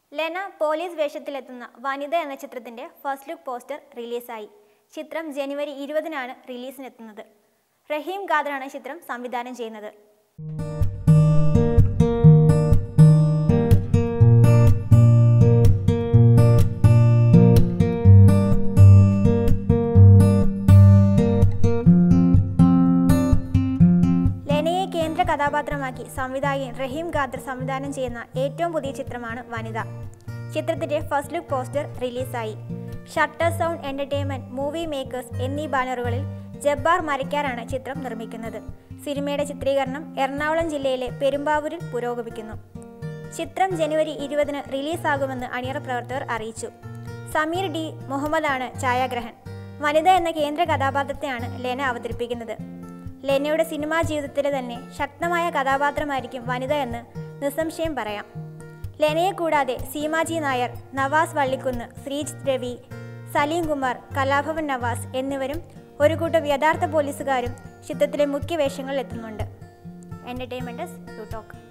Lena police വേഷത്തിലെത്തുന്ന വനിത എന്ന ചിത്രത്തിന്റെ first look poster റിലീസായി ചിത്രം ജനുവരി ഇരുപതിനാണ് റിലീസിനെത്തുന്നത് റഹീം ഖാദറാണ് ചിത്രം സംവിധാനം ചെയ്യുന്നത് ലെനയെ കേന്ദ്ര കഥാപാത്രമാക്കി സംവിധായകൻ റഹീം ഖാദർ സംവിധാനം ചെയ്യുന്ന ഏറ്റവും പുതിയ ചിത്രമാണ് വനിത ചിത്രത്തിന്റെ ഫസ്റ്റ് ലുക്ക് പോസ്റ്റർ റിലീസായി shutter sound entertainment movie makers എന്നീ ബാനറുകളിൽ ജബ്ബാർ മരക്കാരാണ് ചിത്രം നിർമ്മിക്കുന്നത് സിനിമയുടെ ചിത്രീകരണം എറണാകുളം ജില്ലയിലെ പെരുമ്പാവൂരിൽ പുരോഗമിക്കുന്നു ചിത്രം ജനുവരി ഇരുപതിന് റിലീസാകുമെന്ന് അണിയറ പ്രവർത്തകർ അറിയിച്ചു സമീർ ഡി മുഹമ്മദാണ് ഛായാഗ്രഹൻ വനിത എന്ന കേന്ദ്ര കഥാപാത്രത്തെയാണ് ലെന അവതരിപ്പിക്കുന്നത് ലെനയുടെ സിനിമാ ജീവിതത്തിലെ തന്നെ ശക്തമായ കഥാപാത്രമായിരിക്കും വനിത എന്ന് നിസ്സംശയം പറയാം ലെനയെ കൂടാതെ സീമാജി നായർ നവാസ് വള്ളിക്കുന്ന് ശ്രീജിത്ത് രവി സലീം കുമാർ കലാഭവൻ നവാസ് എന്നിവരും ഒരു കൂട്ടം യഥാർത്ഥ പോലീസുകാരും ചിത്രത്തിലെ മുഖ്യ വേഷങ്ങളിൽ എത്തുന്നുണ്ട് എൻ്റർടൈൻമെൻറ്റ് യു ടോക്ക്